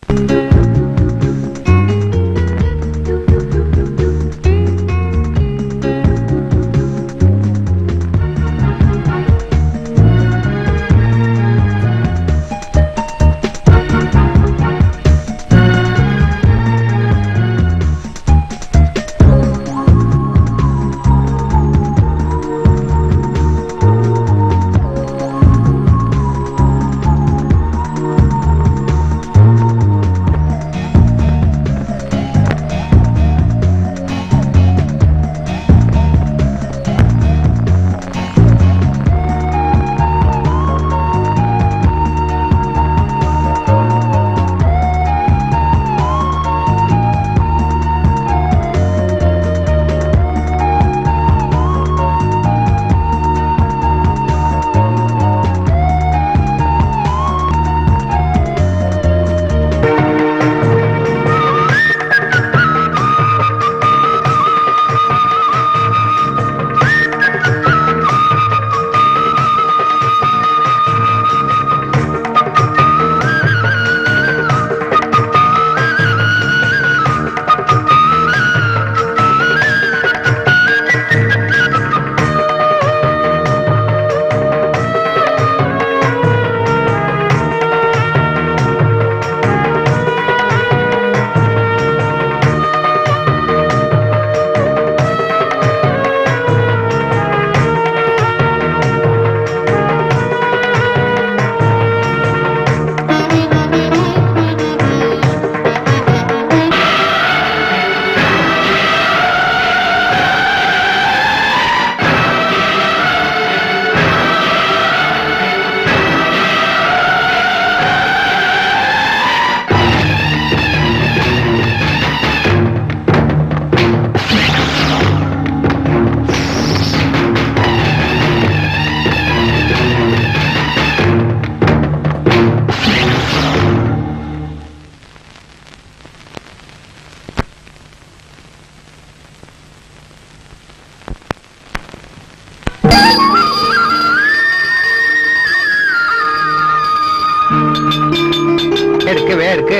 എടുക്ക് വേ എടുക്ക്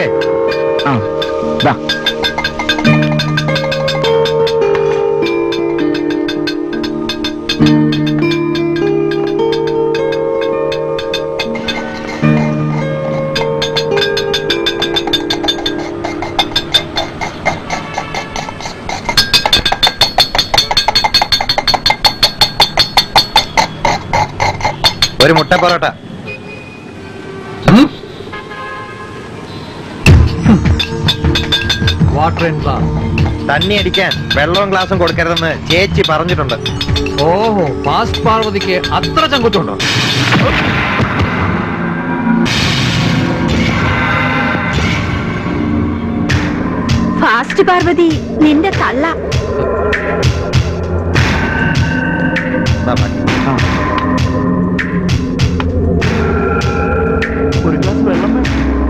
ആ ദാ ഒരു മുട്ട പൊറോട്ട വാട്ടർ ആൻഡ് ഗ്ലാസ് തണ്ണി അടിക്കാൻ വെള്ളവും ഗ്ലാസും കൊടുക്കരുതെന്ന് ചേച്ചി പറഞ്ഞിട്ടുണ്ട് ഓഹോ ഫാസ്റ്റ് പാർവതിക്ക് അത്ര ചങ്കുറ്റുണ്ടോ ഫാസ്റ്റ് പാർവതി നിന്റെ തള്ള ദാ മതി. ഒരു ഗ്ലാസ് വെള്ളം വേണം.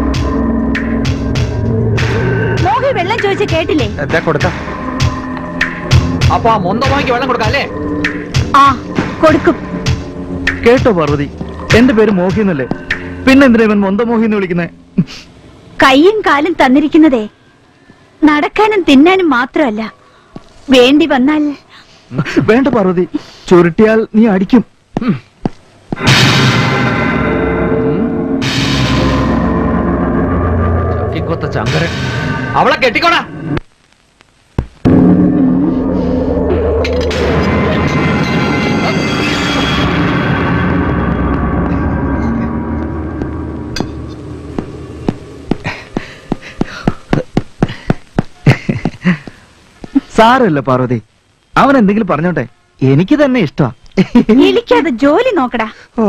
മോഹി വെള്ളം ചോദിച്ച് കേട്ടില്ലേ ഇതാ കൊടുക്കാം അപ്പൊ ആ മൊന്തമാക്കി വെള്ളം കൊടുക്കാം അല്ലേ ആ കൊടുക്കും കേട്ടോ പാർവതി എന്റെ പേര് മോഹി എന്നല്ലേ പിന്നെന്തിനാ ഇവൻ മൊന്തമോഹി എന്ന് വിളിക്കുന്നേ കൈയും കാലും തന്നിരിക്കുന്നതേ നടക്കാനും തിന്നാനും മാത്രമല്ല വേണ്ടി വന്നാൽ വേണ്ട പാർവതി ചുരുട്ടിയാൽ നീ അടിക്കും ചക്കിക്കൊത്ത ചങ്കരൻ അവളെ കെട്ടിക്കോടാ സാരല്ല പാർവതി അവൻ എന്തെങ്കിലും പറഞ്ഞോട്ടെ എനിക്ക് തന്നെ ഇഷ്ടാ ഇളിക്കാതെ ജോലി നോക്കടാ ഓ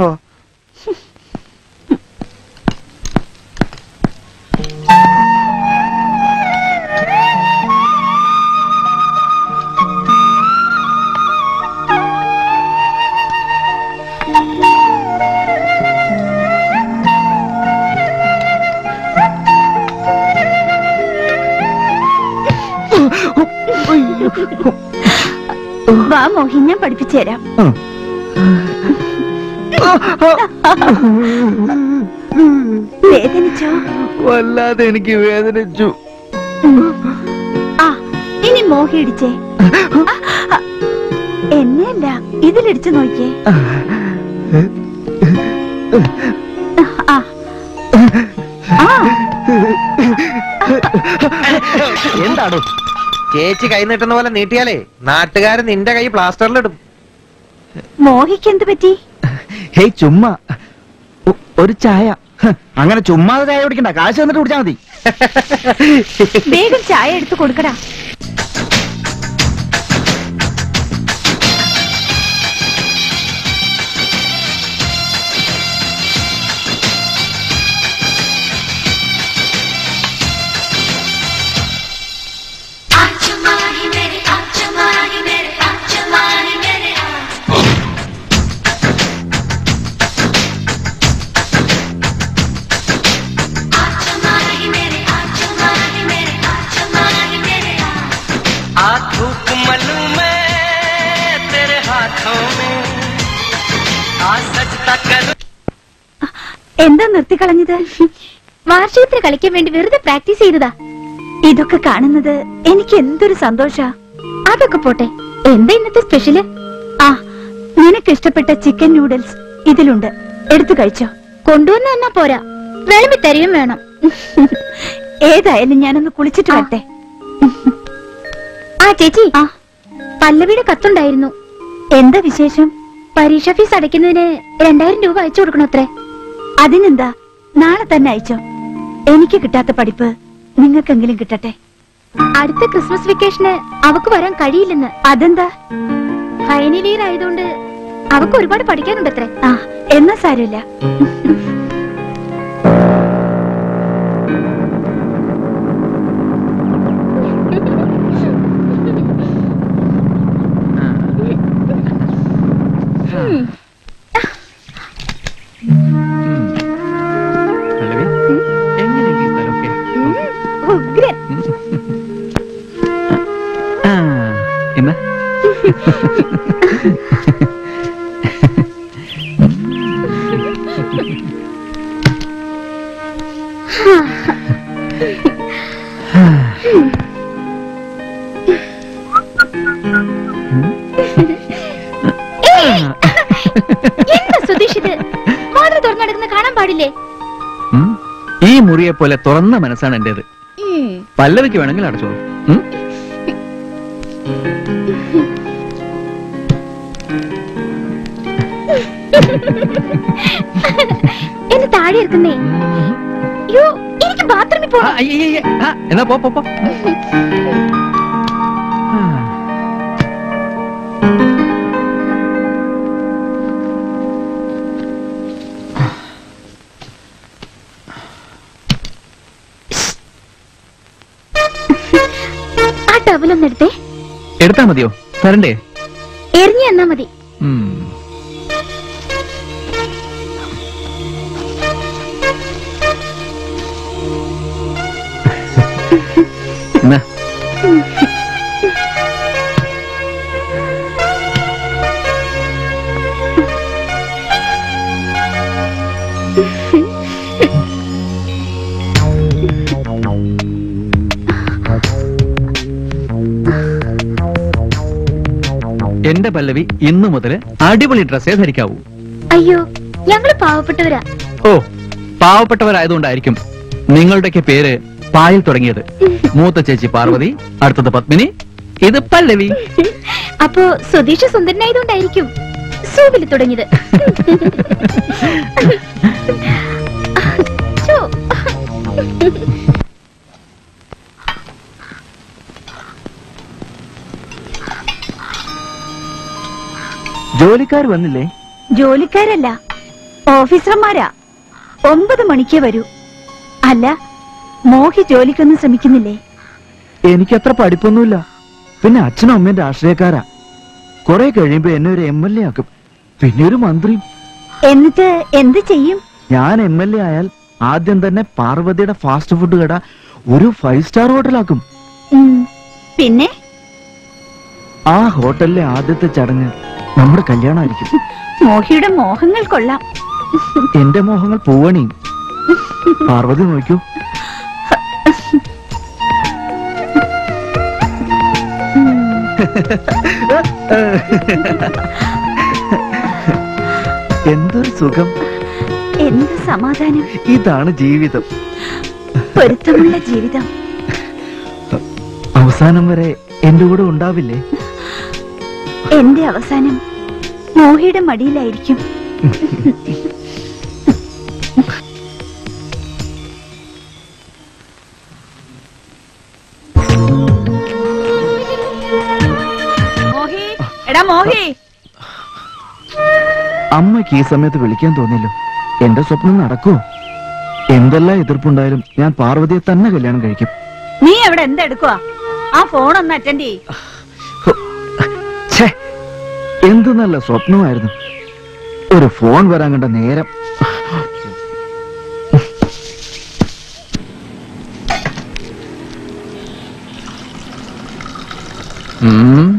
വാ മോഹി ഞാൻ പഠിപ്പിച്ചു തരാം വേദനിച്ചോ വല്ലാതെ എനിക്ക് വേദനിച്ചു ആ ഇനി മോഹി ഇടിച്ചേ ആ, എന്നെയല്ല ഇതിലിടിച്ചു നോക്കിയേ ആ ആ എന്താടോ ചേച്ചി കൈ നീട്ടുന്ന പോലെ നീട്ടിയാലേ നാട്ടുകാർ നിന്റെ കൈ പ്ലാസ്റ്ററിലിടും മോഹിക്ക് എന്ത് പറ്റി ഹേയ് ചുമ്മാ ഒ- ഒരു ചായ ഹ്, അങ്ങനെ ചുമ്മാതെ ചായ കുടിക്കണ്ട കാശ് തന്നിട്ട് കുടിച്ചാ മതി വേഗം ചായ എടുത്തു കൊടുക്കടാ आचमाही मेरे आचमाही मेरे आचमाही मेरे आचमाही मेरे आचमाही मेरे आचमाही मेरे आंखों को मलूं मैं तेरे हाथों में आ सजता करूं എന്താ നിർത്തിക്കളഞ്ഞത് വാർഷികത്തിന് കളിക്കാൻ വേണ്ടി വെറുതെ പ്രാക്ടീസ് ചെയ്തതാ ഇതൊക്കെ കാണുന്നത് എനിക്ക് എന്തൊരു സന്തോഷ അതൊക്കെ പോട്ടെ എന്താ ഇന്നത്തെ സ്പെഷ്യല് ആ നിനക്ക് ഇഷ്ടപ്പെട്ട ചിക്കൻ നൂഡിൽസ് ഇതിലുണ്ട് എടുത്തു കഴിച്ചോ കൊണ്ടുവന്ന എന്നാ പോരാ വിളമ്പി തരികയും വേണം ഏതായാലും ഞാനൊന്ന് കുളിച്ചിട്ട് വരട്ടെ ആ ചേച്ചി ആ പല്ലവിയുടെ കത്തുണ്ടായിരുന്നു എന്താ വിശേഷം പരീക്ഷ ഫീസ് അടയ്ക്കുന്നതിന് രണ്ടായിരം രൂപ അയച്ചു കൊടുക്കണം അത്രേ അതിനെന്താ നാളെ തന്നെ അയച്ചോ എനിക്ക് കിട്ടാത്ത പഠിപ്പ് നിങ്ങൾക്കെങ്കിലും കിട്ടട്ടെ അടുത്ത ക്രിസ്മസ് വെക്കേഷന് അവക്ക് വരാൻ കഴിയില്ലെന്ന് അതെന്താ ഫൈനൽ ഇയർ ആയതുകൊണ്ട് അവക്ക് ഒരുപാട് പഠിക്കാനുണ്ട് അത്രേ ആ എന്നാ സാരമില്ല പല്ലവി, എങ്ങനെയുണ്ട് ഈ സ്ഥലമൊക്കെ? ഉഗ്രൻ ആ, എന്നാ എന്താ സുധീഷ് ഇത് വാതിൽ തുറന്നെടുക്കുന്ന കാണാൻ പാടില്ലേ ഉം. ഈ മുറിയെ പോലെ തുറന്ന മനസ്സാണ് എന്റേത് പല്ലവിക്ക് വേണമെങ്കിൽ അടച്ചോളൂ ഉം? എന്ന് താഴെ ഇരിക്കുന്നേ യോ എനിക്ക് ബാത്റൂമിൽ ആ, പോണം അയ്യ, അയ്യ, അയ്യ. ആ, എന്നാ പോ പോ പോ ആ. ആ ടവലൊന്ന് എടുത്തേ എടുത്താ മതിയോ തരണ്ടേ എറിഞ്ഞു തന്നാ മതി ഉം. എന്നാ എന്റെ പല്ലവി ഇന്നു മുതൽ അടിപൊളി ഡ്രസ്സേ ധരിക്കാവൂ അയ്യോ ഞങ്ങള് പാവപ്പെട്ടവരാ ഓ പാവപ്പെട്ടവരായതുകൊണ്ടായിരിക്കും നിങ്ങളുടെയൊക്കെ പേര് പായിൽ തുടങ്ങിയത് മൂത്ത ചേച്ചി പാർവതി അടുത്തത് പത്മിനി ഇത് പല്ലവി അപ്പോ സുധീഷ് സുന്ദരനായതുകൊണ്ടായിരിക്കും സൂവിൽ തുടങ്ങിയത് ഛോ. ജോലിക്കാർ വന്നില്ലേ ജോലിക്കാരല്ല ഓഫീസർമാരാ ഒമ്പത് മണിക്കേ വരൂ അല്ല മോഹി ജോലിക്കൊന്നും ശ്രമിക്കുന്നില്ലേ എനിക്കത്ര പഠിപ്പൊന്നുമില്ല പിന്നെ അച്ഛനും അമ്മയും രാഷ്ട്രീയക്കാരാ കുറെ കഴിയുമ്പോ എന്നെ ഒരു എം എൽ എ ആക്കും പിന്നെ ഒരു മന്ത്രിയും എന്നിട്ട് എന്ത് ചെയ്യും ഞാൻ എം എൽ എ ആയാൽ ആദ്യം തന്നെ പാർവതിയുടെ ഫാസ്റ്റ് ഫുഡ് കട ഒരു ഫൈവ് സ്റ്റാർ ഹോട്ടലാക്കും ഉം. പിന്നെ ആ ഹോട്ടലിലെ ആദ്യത്തെ ചടങ്ങ് നമ്മുടെ കല്യാണമായിരിക്കും മോഹിയുടെ മോഹങ്ങൾ കൊള്ളാം എന്റെ മോഹങ്ങൾ പൂവണിയും പാർവതി നോക്കൂ എന്തൊരു സുഖം എന്ത് സമാധാനം ഇതാണ് ജീവിതം പൊരുത്തമുള്ള ജീവിതം അവസാനം വരെ എന്റെ കൂടെ ഉണ്ടാവില്ലേ എന്റെ അവസാനം മോഹിയുടെ മടിയിലായിരിക്കും മോഹി എടാ മോഹി അമ്മയ്ക്ക് ഈ സമയത്ത് വിളിക്കാൻ തോന്നിയല്ലോ എന്റെ സ്വപ്നം നടക്കുമോ എന്തെല്ലാം എതിർപ്പുണ്ടായാലും ഞാൻ പാർവതിയെ തന്നെ കല്യാണം കഴിക്കും നീ എവിടെ എന്തെടുക്കുവാ ആ ഫോൺ ഒന്ന് അറ്റൻഡ് ചെയ് ഛേ, എന്ത് നല്ല സ്വപ്നമായിരുന്നു ഒരു ഫോൺ വരാൻ കണ്ട നേരം ഉം.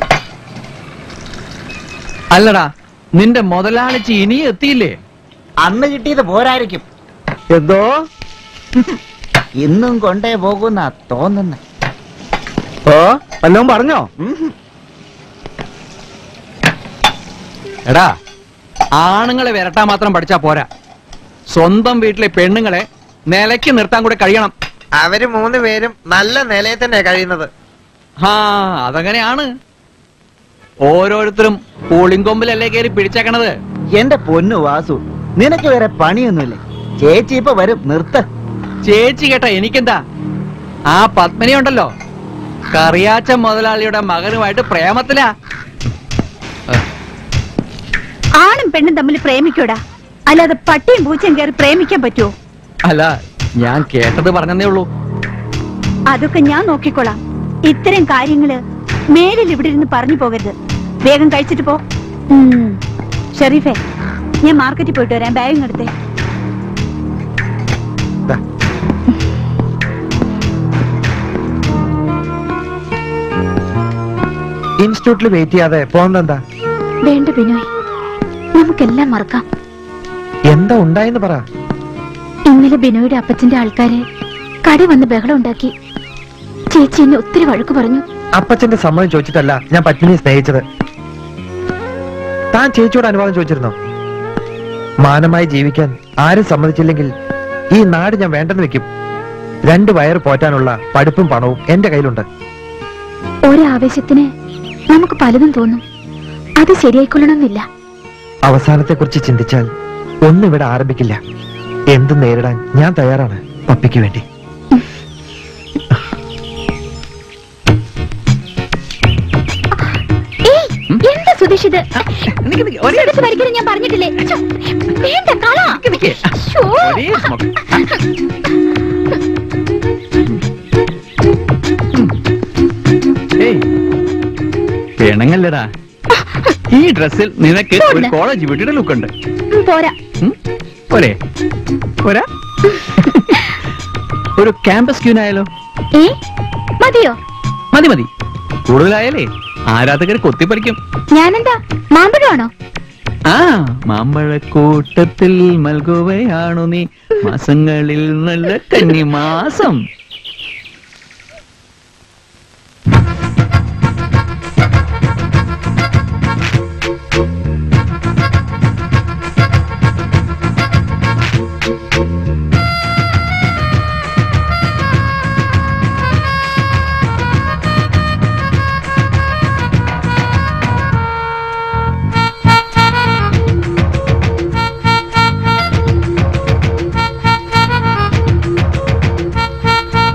അല്ലടാ നിന്റെ മുതലാളിച്ച് ഇനിയും എത്തിയില്ലേ അന്ന് കിട്ടിയത് പോരായിരിക്കും എന്തോ ഇന്നും കൊണ്ടേ പോകുന്ന തോന്നുന്ന ഓ വല്ലതും പറഞ്ഞോ എടാ ആണുങ്ങളെ വരട്ടാൻ മാത്രം പഠിച്ചാ പോരാ സ്വന്തം വീട്ടിലെ പെണ്ണുങ്ങളെ നിലയ്ക്ക് നിർത്താൻ കൂടെ കഴിയണം അവര് മൂന്ന് പേരും നല്ല നിലയിൽ തന്നെ കഴിയുന്നത് ആ അതങ്ങനെയാണ് ഓരോരുത്തരും പൂളിങ്കൊമ്പിലല്ലേ കയറി പിടിച്ചേക്കണത് എന്റെ പൊന്നു വാസു നിനക്ക് വേറെ പണിയൊന്നുമില്ലേ ചേച്ചി ഇപ്പൊ വരും നിർത്ത ചേച്ചി കേട്ട എനിക്കെന്താ ആ പത്മിനി ഉണ്ടല്ലോ കറിയാച്ച മുതലാളിയുടെ മകനുമായിട്ട് പ്രേമത്തിലാ ആണും പെണ്ണും തമ്മിൽ പ്രേമിക്കൂടാ അല്ലാതെ പട്ടിയും പൂച്ചയും കയറി പ്രേമിക്കാൻ പറ്റുമോ അല്ല ഞാൻ കേട്ടത് പറഞ്ഞതേ ഉള്ളൂ അതൊക്കെ ഞാൻ നോക്കിക്കോളാം ഇത്തരം കാര്യങ്ങള് മേലിൽ ഇവിടെ ഇരുന്ന് പറഞ്ഞു പോകരുത് വേഗം കഴിച്ചിട്ട് പോ ഉം. ഷെറീഫേ ഞാൻ മാർക്കറ്റിൽ പോയിട്ട് വരാം ബാഗും എടുത്തേ ദാ. ഇൻസ്റ്റിറ്റ്യൂട്ടിൽ വെയിറ്റ് ചെയ്യാതെ പോകുന്നെന്താ വേണ്ട ബിനോയ് നമുക്കെല്ലാം മറക്കാം എന്താ ഉണ്ടായെന്ന് പറ ഇന്നലെ ബിനോയുടെ അപ്പച്ചന്റെ ആൾക്കാര് കട വന്ന് ബഹളം ഉണ്ടാക്കി ചേച്ചി എന്നെ ഒത്തിരി വഴക്ക് പറഞ്ഞു അപ്പച്ചന്റെ സമ്മതം ചോദിച്ചിട്ടല്ല ഞാൻ പത്മിനിയെ സ്നേഹിച്ചത് താൻ ചേച്ചിയോട് അനുവാദം ചോദിച്ചിരുന്നോ മാനമായി ജീവിക്കാൻ ആരും സമ്മതിച്ചില്ലെങ്കിൽ ഈ നാട് ഞാൻ വേണ്ടെന്ന് വെക്കും രണ്ട് വയറ് പോറ്റാനുള്ള പഠിപ്പും പണവും എന്റെ കയ്യിലുണ്ട് ഒരാവേശത്തിന് നമുക്ക് പലതും തോന്നും അത് ശരിയായിക്കൊള്ളണമെന്നില്ല അവസാനത്തെ കുറിച്ച് ചിന്തിച്ചാൽ ഒന്നും ഇവിടെ ആരംഭിക്കില്ല എന്തും നേരിടാൻ ഞാൻ തയ്യാറാണ് പപ്പിക്ക് വേണ്ടി എന്താ സുധീഷ് ഇത് സുധീഷ് വരയ്ക്കരുത് ഞാൻ പറഞ്ഞിട്ടില്ലേ ഛെ, വേണ്ട കള ശ്ശോ. ഒരേ smoke. ഏയ്, പിണങ്ങല്ലടാ ഈ ഡ്രസ്സിൽ നിനക്ക് ഒരു പോട്ടെ. കോളേജ് വീട്ടിയുടെ ലുക്ക് ഉണ്ട് ഉം, പോരാ ഉം? പോരെ പോരാ ഒരു ക്യാമ്പസ് ക്യൂനായാലോ ഏ മതിയോ മതി മതി കൂടുതലായാലേ ആരാധകർ കൊത്തിപ്പറിക്കും ഞാനെന്താ മാമ്പഴമാണോ ആ മാമ്പഴക്കൂട്ടത്തിൽ മൽകുകയാണു നീ മാസങ്ങളിൽ നല്ല കന്നി മാസം Thank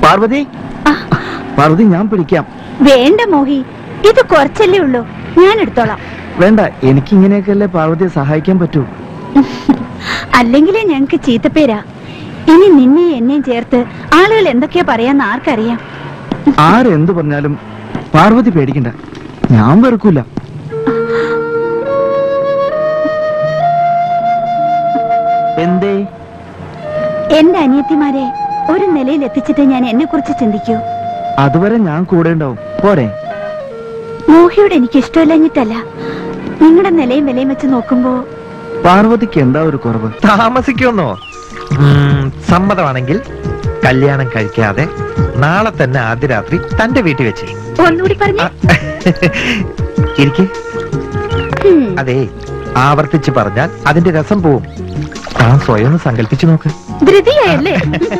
പാർവതി ആ, പാർവതി ഞാൻ പിടിക്കാം വേണ്ട മോഹി ഇത് കുറച്ചല്ലേ ഉള്ളൂ ഞാൻ എടുത്തോളാം വേണ്ട എനിക്ക് ഇങ്ങനെയൊക്കെയല്ലേ പാർവതിയെ സഹായിക്കാൻ പറ്റൂ അല്ലെങ്കിലേ ഞങ്ങക്ക് ചീത്തപ്പേരാ ഇനി നിന്നെയും എന്നെയും ചേർത്ത് ആളുകൾ എന്തൊക്കെയാ പറയാന്ന് ആർക്കറിയാം ആരെന്ത് പറഞ്ഞാലും പാർവതി പേടിക്കണ്ട ഞാൻ വെറുക്കൂല എന്തേ എന്റെ അനിയത്തിമാരെ ഒരു നിലയിൽ എത്തിച്ചിട്ട് ഞാൻ എന്നെ കുറിച്ച് ചിന്തിക്കൂ അതുവരെ ഞാൻ കൂടെ ഉണ്ടാവും പോരെ മോഹിയോട് എനിക്ക് ഇഷ്ടമില്ലഞ്ഞിട്ടല്ല നിങ്ങളുടെ നിലയും വിലയും വെച്ച് നോക്കുമ്പോ പാർവതിക്ക് എന്താ ഒരു കുറവ് താമസിക്കുമെന്നോ ഉം, സമ്മതമാണെങ്കിൽ കല്യാണം കഴിക്കാതെ നാളെ തന്നെ ആദ്യ രാത്രി തന്റെ വീട്ടിൽ വെച്ച് ഒന്നുകൂടി പറഞ്ഞു ഇരിക്കെ അതെ ആവർത്തിച്ച് പറഞ്ഞാൽ അതിന്റെ രസം പോവും താൻ സ്വയം ഒന്ന് സങ്കല്പിച്ചു നോക്ക് ധൃതിയായല്ലേ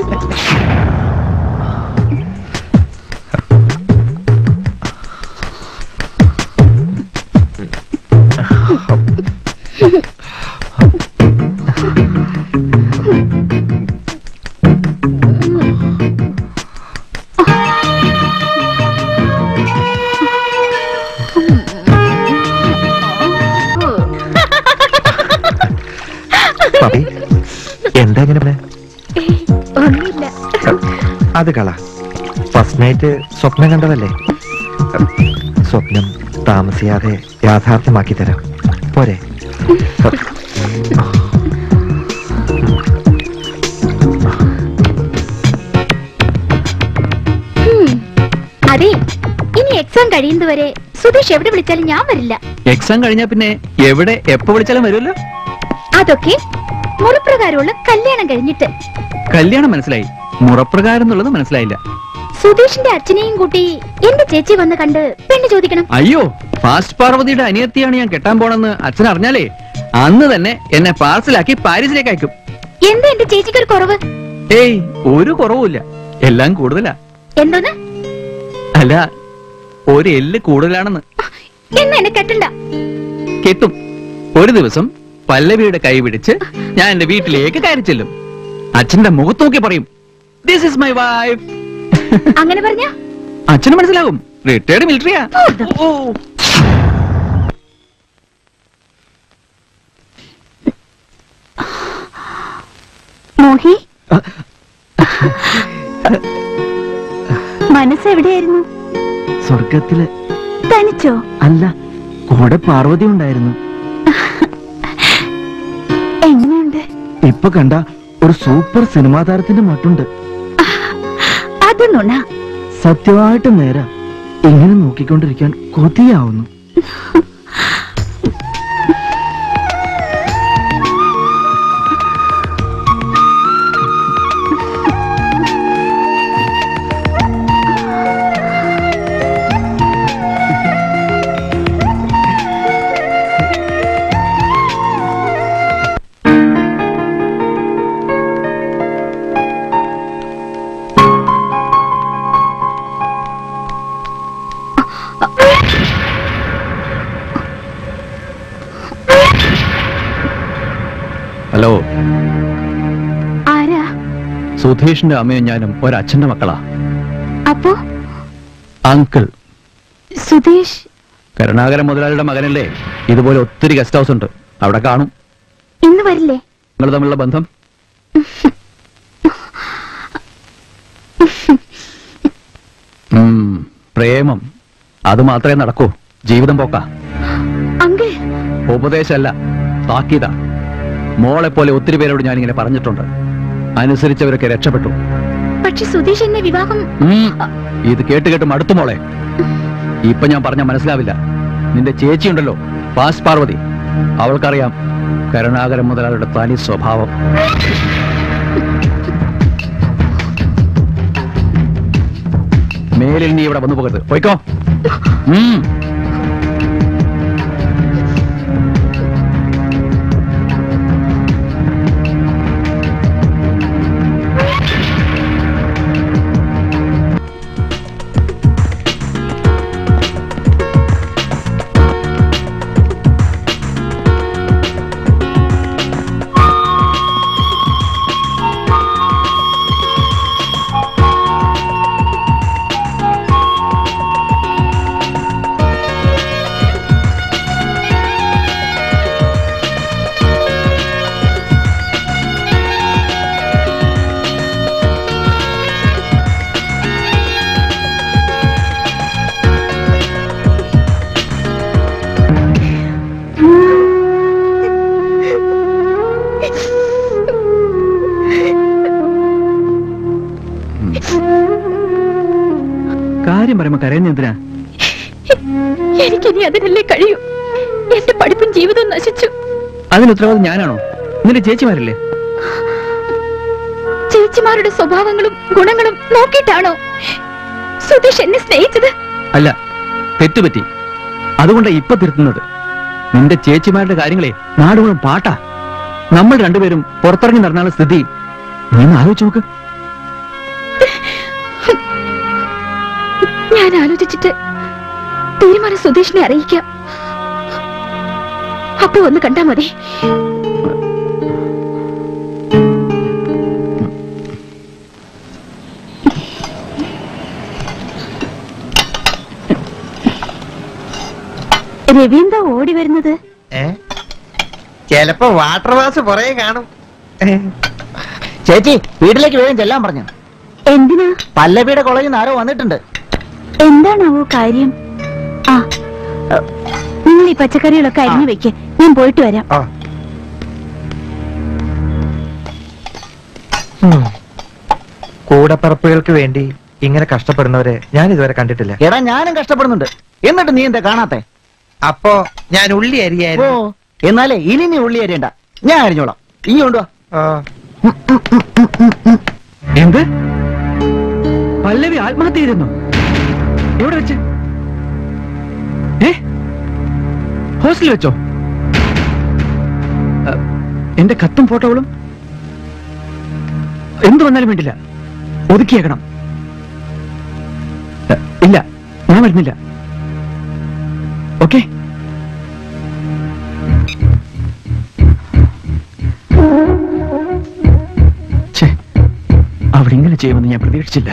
പപ്പി എന്താ ഇങ്ങനെ പറഞ്ഞെ? ഒന്നുമില്ല അത് കള ഫസ്റ്റ് നൈറ്റ് സ്വപ്നം കണ്ടതല്ലേ സ്വപ്നം താമസിയാതെ യാഥാർത്ഥ്യമാക്കി തരാം പോരെ അതെ ഇനി എക്സാം കഴിയുന്നതുവരെ സുധീഷ് എവിടെ വിളിച്ചാലും ഞാൻ വരില്ല എക്സാം കഴിഞ്ഞാ പിന്നെ എവിടെ എപ്പോ വിളിച്ചാലും വരുമല്ലോ അതൊക്കെ മുറിപ്രകാരമുള്ള കല്യാണം കഴിഞ്ഞിട്ട് കല്യാണം മനസ്സിലായി മുറപ്രകാരം എന്നുള്ളത് മനസ്സിലായില്ല സുധീഷിന്റെ അച്ഛനെയും കൂട്ടി എന്റെ ചേച്ചി വന്ന് കണ്ട് പെണ്ണ് ചോദിക്കണം അയ്യോ ഫാസ്റ്റ് പാർവതിയുടെ അനിയത്തിയാണ് ഞാൻ കെട്ടാൻ പോണെന്ന് അച്ഛൻ അറിഞ്ഞാലേ അന്ന് തന്നെ എന്നെ പാർസലാക്കി പാരീസിലേക്ക് അയക്കും എന്താ എന്റെ ചേച്ചിക്ക് ഒരു കുറവ് ഏയ് ഒരു കുറവുമില്ല എല്ലാം കൂടുതലാ എന്തോന്ന് അല്ല ഒരു എല്ല് കൂടുതലാണെന്ന് എന്ന് എന്നെ കെട്ടണ്ട കെട്ടും ഒരു ദിവസം പല്ലവിയുടെ കൈ പിടിച്ച് ഞാൻ എന്റെ വീട്ടിലേക്ക് കയറി ചെല്ലും അച്ഛന്റെ മുഖത്ത് നോക്കി പറയും ദിസ് ഇസ് മൈ വൈഫ് അങ്ങനെ പറഞ്ഞ അച്ഛന് മനസ്സിലാകും റിട്ടയർഡ് മിലിറ്ററിയാ ഓ മോഹി മനസ്സെവിടെയായിരുന്നു സ്വർഗത്തില് തനിച്ചോ അല്ല കൂടെ പാർവതി ഉണ്ടായിരുന്നു എങ്ങനെയുണ്ട് ഇപ്പൊ കണ്ട ഒരു സൂപ്പർ സിനിമാ താരത്തിന്റെ മട്ടുണ്ട് അത് നുണ സത്യമായിട്ട് നേരാ ഇങ്ങനെ നോക്കിക്കൊണ്ടിരിക്കാൻ കൊതിയാവുന്നു ഹലോ ആരാ സുധീഷിന്റെ അമ്മയും ഞാനും ഒരച്ഛന്റെ മക്കളാ അപ്പോ അങ്കിൾ സുധീഷ് കരുണാകരൻ മുതലാളിയുടെ മകനല്ലേ ഇതുപോലെ ഒത്തിരി ഗസ്റ്റ് ഹൗസ് ഉണ്ട് അവിടെ കാണും ഇന്ന് വരില്ലേ നിങ്ങൾ തമ്മിലുള്ള ബന്ധം ഉം, പ്രേമം അത് മാത്രമേ നടക്കൂ ജീവിതം പോക്കാ അങ്കിൾ ഉപദേശമല്ല താക്കീത മോളെ പോലെ ഒത്തിരി പേരോട് ഞാനിങ്ങനെ പറഞ്ഞിട്ടുണ്ട് അനുസരിച്ചവരൊക്കെ രക്ഷപ്പെട്ടു പക്ഷെ സുധീഷ് എന്നെ വിവാഹം ഉം, ഇത് കേട്ട് കേട്ട് മടുത്തു മോളെ ഇപ്പൊ ഞാൻ പറഞ്ഞ മനസ്സിലാവില്ല നിന്റെ ചേച്ചിയുണ്ടല്ലോ പാസ് പാർവതി അവൾക്കറിയാം കരുണാകരൻ മുതലാളിയുടെ തനി സ്വഭാവം മേലിൽ നീ ഇവിടെ വന്നു പോകരുത് പോയിക്കോ ഉം. പറയുമ്പോ കരയുന്ന എന്തിനാ എനിക്കിനി അതിനല്ലേ കഴിയൂ എന്റെ പഠിപ്പും ജീവിതവും നശിച്ചു അതിന് ഉത്തരവാദി ഞാനാണോ നിന്റെ ചേച്ചിമാരില്ലേ ചേച്ചിമാരുടെ സ്വഭാവങ്ങളും ഗുണങ്ങളും നോക്കിയിട്ടാണോ സുധീഷ് എന്നെ സ്നേഹിച്ചത് അല്ല തെറ്റുപറ്റി അതുകൊണ്ടാ ഇപ്പൊ തിരുത്തുന്നത് നിന്റെ ചേച്ചിമാരുടെ കാര്യങ്ങളെ നാടുകളും പാട്ടാ നമ്മൾ രണ്ടുപേരും പുറത്തിറങ്ങി നടന്നാലുള്ള സ്ഥിതി നീ ഒന്ന് ആലോചിച്ച് നോക്ക് ഞാൻ ആലോചിച്ചിട്ട് തീരുമാനം സുധീഷിനെ അറിയിക്കാം അപ്പൊ ഒന്ന് കണ്ടാ മതി രവീന്ദ ഓടി വരുന്നത് ഏ ചെലപ്പോ വാട്ടർ വാസ് പുറകെ കാണും ഏ, ചേച്ചി വീട്ടിലേക്ക് വേഗം ചെല്ലാൻ പറഞ്ഞു എന്തിനാ പല്ലവിയുടെ കോളേജിൽ നിന്ന് ആരോ വന്നിട്ടുണ്ട് എന്താണാവോ കാര്യം ആ ഏ, നിങ്ങൾ ഈ പച്ചക്കറികളൊക്കെ അരിഞ്ഞു വെക്ക് ഞാൻ പോയിട്ട് വരാം ആ. ഉം. കൂടപ്പറപ്പുകൾക്ക് വേണ്ടി ഇങ്ങനെ കഷ്ടപ്പെടുന്നവരെ ഞാൻ ഇതുവരെ കണ്ടിട്ടില്ല എടാ ഞാനും കഷ്ടപ്പെടുന്നുണ്ട് എന്നിട്ട് നീ എന്താ കാണാത്തെ അപ്പോ ഞാൻ ഉള്ളി ഓ അരിയായിരുന്നു എന്നാലേ ഇനി നീ ഉള്ളി അരിയണ്ട ഞാൻ അരിഞ്ഞോളാം ഇനി കൊണ്ടുവാ ആ. എന്ത് പല്ലവി ആത്മഹത്യ ചെയ്തിരുന്നു എവിടെ വെച്ച് ഏ ഹോസ്റ്റലിൽ വെച്ചോ അ, എന്റെ കത്തും ഫോട്ടോകളും എന്തു വന്നാലും വേണ്ടില്ല ഒതുക്കിയേക്കണം അ, ഇല്ല ഞാൻ വരുന്നില്ല ഓക്കെ ഛേ അവിടെ ഇങ്ങനെ ചെയ്യുമെന്ന് ഞാൻ പ്രതീക്ഷിച്ചില്ല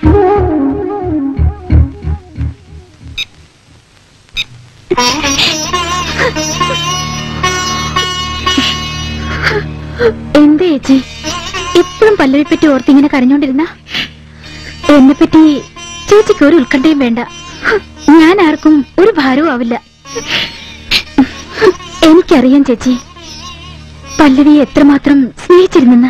എന്താ ചേച്ചി എപ്പോഴും പല്ലവി പറ്റി ഓർത്ത് ഇങ്ങനെ കരഞ്ഞോണ്ടിരുന്ന എന്നെ പറ്റി ചേച്ചിക്ക് ഒരു ഉത്കണ്ഠയും വേണ്ട ഞാൻ ആർക്കും ഒരു ഭാരവും ആവില്ല എനിക്കറിയാം ചേച്ചി പല്ലവിയെ എത്രമാത്രം സ്നേഹിച്ചിരുന്നെന്ന്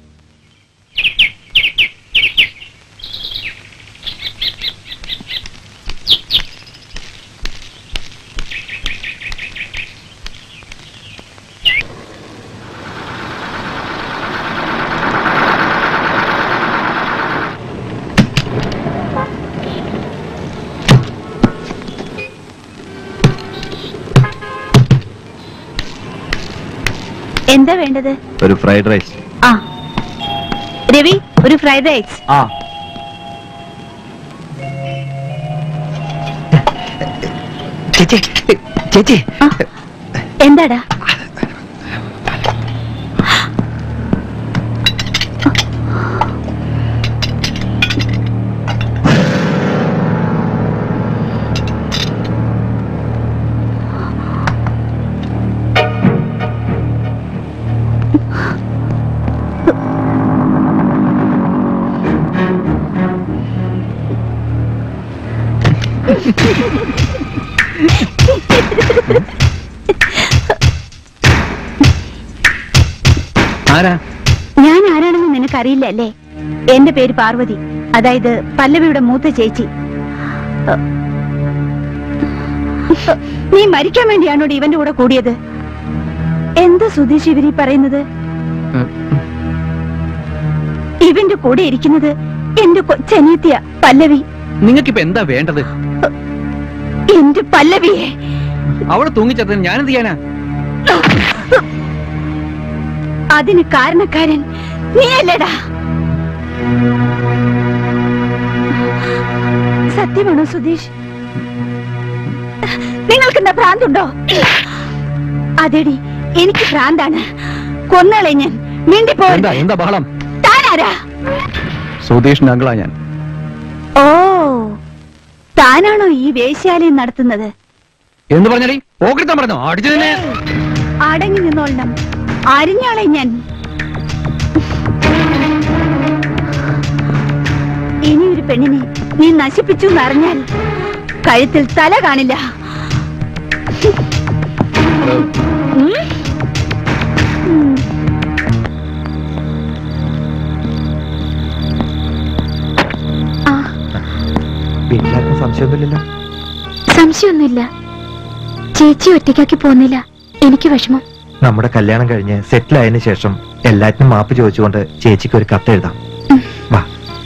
എന്താ വേണ്ടത് ഒരു ഫ്രൈഡ് റൈസ് ആ രവി ഒരു ഫ്രൈഡ് റൈസ് ആ ചേച്ചി ചേച്ചി ആ, എന്താടാ ആരാ ഞാൻ ആരാണെന്ന് നിനക്കറിയില്ല അല്ലേ എന്റെ പേര് പാർവതി അതായത് പല്ലവിയുടെ മൂത്ത ചേച്ചി അ, നീ മരിക്കാൻ വേണ്ടിയാണോ ഇവന്റെ കൂടെ കൂടിയത് എന്താ സുധീഷ് ഇവരീ പറയുന്നത് ഉം. ഇവന്റെ കൂടെ ഇരിക്കുന്നത് എന്റെ കൊച്ചനിയത്തിയ പല്ലവി നിങ്ങൾക്കിപ്പോ എന്താ വേണ്ടത് എന്റെ പല്ലവിയെ അവള് തൂങ്ങിച്ചത്തിന് ഞാൻ എന്ത് ചെയ്യാനാ അതിന് കാരണക്കാരൻ നീയല്ലേടാ സത്യമാണോ സുധീഷ് നിങ്ങൾക്ക് എന്താ ഭ്രാന്തുണ്ടോ അതെടി എനിക്ക് ഭ്രാന്താണ് കൊന്നളെ ഞാൻ മിണ്ടിപ്പോ എന്താ എന്താ ബഹളം താനാരാ സുധീഷിന്റെ അങ്കിളാ ഞാൻ ഓ താനാണോ ഈ വേശ്യാലയം നടത്തുന്നത് എന്ന് പറഞ്ഞാലേ പോക്കിരുത്താൻ പറഞ്ഞോ അടിച്ചു തന്നെ അടങ്ങി നിന്നോളണം അരിഞ്ഞാളെ ഞാൻ ഇനി ഒരു പെണ്ണിനെ നീ നശിപ്പിച്ചു എന്നറിഞ്ഞാൽ കഴുത്തിൽ തല കാണില്ല ഉം? ഉം. ആ വീട്ടിലാർക്കും സംശയമൊന്നുമില്ലല്ലോ സംശയമൊന്നുമില്ല ചേച്ചി ഒറ്റയ്ക്കാക്കി പോകുന്നില്ല എനിക്ക് വിഷമം നമ്മുടെ കല്യാണം കഴിഞ്ഞ് സെറ്റിൽ ആയതിനു ശേഷം എല്ലാറ്റിനും മാപ്പ് ചോദിച്ചുകൊണ്ട് ചേച്ചിക്ക് ഒരു കത്ത് എഴുതാം വാ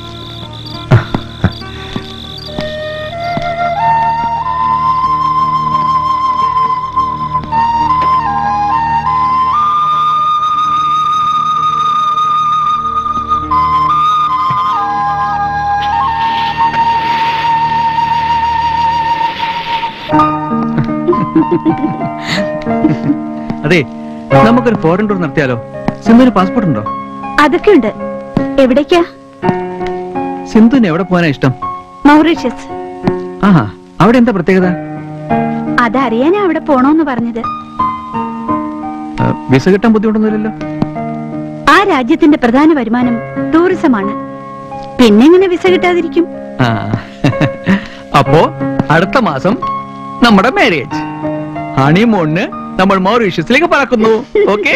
അതെ നമുക്കൊരു ഫോറിൻ ടൂർ നടത്തിയാലോ സിന്ധുവിന് പാസ്പോർട്ട് ഉണ്ടോ അതൊക്കെ ഉണ്ട് എവിടേക്കാ സിന്ധുവിന് എവിടെ പോകാനാ ഇഷ്ടം മൗറീഷ്യസ് ആഹാ അവിടെ എന്താ പ്രത്യേകത അതറിയാനാ അവിടെ പോണോന്ന് പറഞ്ഞത് ആ, വിസ കിട്ടാൻ ബുദ്ധിമുട്ടൊന്നുമില്ലല്ലോ ആ രാജ്യത്തിന്റെ പ്രധാന വരുമാനം ടൂറിസമാണ് പിന്നെങ്ങനെ വിസ കിട്ടാതിരിക്കും ആ അപ്പോ അടുത്ത മാസം നമ്മുടെ മാരേജ് ഹണിമൂണിന് നമ്മൾ മൗറീഷ്യസിലേക്ക് പറക്കുന്നു ഓക്കെ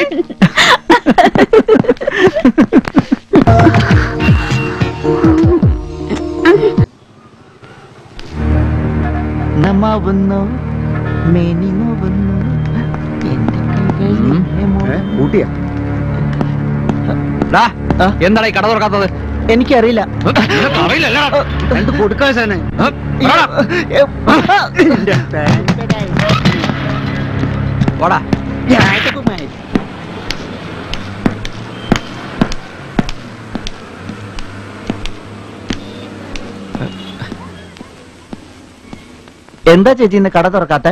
നമാവുന്നു മേനി നോവുന്നു എന്റെ കൈകളിലെ മോഹം. ഊട്ടിയാ എന്താണ് ഈ കട തുറക്കാത്തത് എനിക്കറിയില്ല അറിയില്ലല്ലോ എന്ത് കൊടുക്കാശാനെ പോടാ എന്താ ചേച്ചി ഇന്ന് കട തുറക്കാത്തെ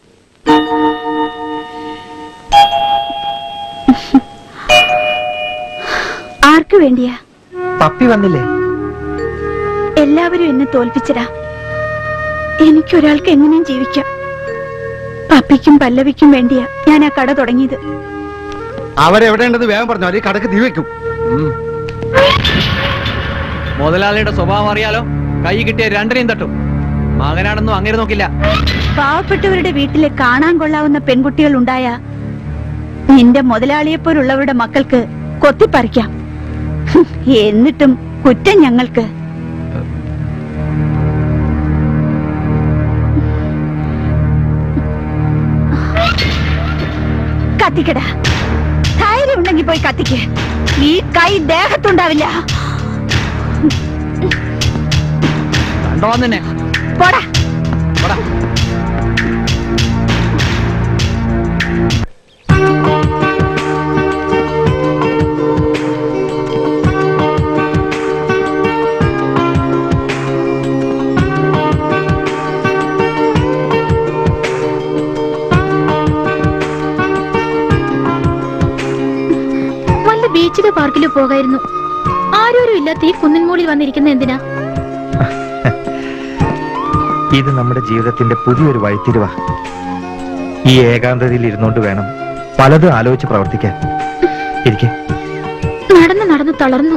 ആർക്കു വേണ്ടിയാ പപ്പി വന്നില്ലേ എല്ലാവരും എന്നെ തോൽപ്പിച്ചടാ എനിക്കൊരാൾക്ക് എങ്ങനെയും ജീവിക്കാം പപ്പിക്കും പല്ലവിക്കും വേണ്ടിയാ ഞാൻ ആ കട തുടങ്ങിയത് അവരെവിടെയുണ്ടെന്ന് വേഗം പറഞ്ഞു അല്ലെങ്കിൽ കടക്ക് തീ വെക്കും മുതലാളിയുടെ സ്വഭാവം അറിയാലോ കൈ കിട്ടിയ രണ്ടിനെയും തട്ടും മകനാണെന്നും അങ്ങനെ നോക്കില്ല പാവപ്പെട്ടവരുടെ വീട്ടിലെ കാണാൻ കൊള്ളാവുന്ന പെൺകുട്ടികൾ ഉണ്ടായ നിന്റെ മുതലാളിയെപ്പോലുള്ളവരുടെ മക്കൾക്ക് കൊത്തിപ്പറിക്കാം ഹും, എന്നിട്ടും കുറ്റം ഞങ്ങൾക്ക് കത്തിക്കട ധൈര്യം ഉണ്ടെങ്കിൽ പോയി കത്തിക്ക് ഈ കൈ ദേഹത്തുണ്ടാവില്ല കണ്ടോ തന്നെ പോടാ പോടാ വല്ല ബീച്ചിലോ പാർക്കിലോ പോകായിരുന്നു ആരോരും ഇല്ലാത്ത ഈ കുന്നിൻ മുകളിൽ വന്നിരിക്കുന്ന എന്തിനാ ഇത് നമ്മുടെ ജീവിതത്തിന്റെ പുതിയൊരു വഴിത്തിരിവാ ഈ ഏകാന്തതയിൽ ഇരുന്നുകൊണ്ട് വേണം പലതും ആലോചിച്ച് പ്രവർത്തിക്കാൻ ഇരിക്കെ നടന്ന് നടന്ന് തളർന്നു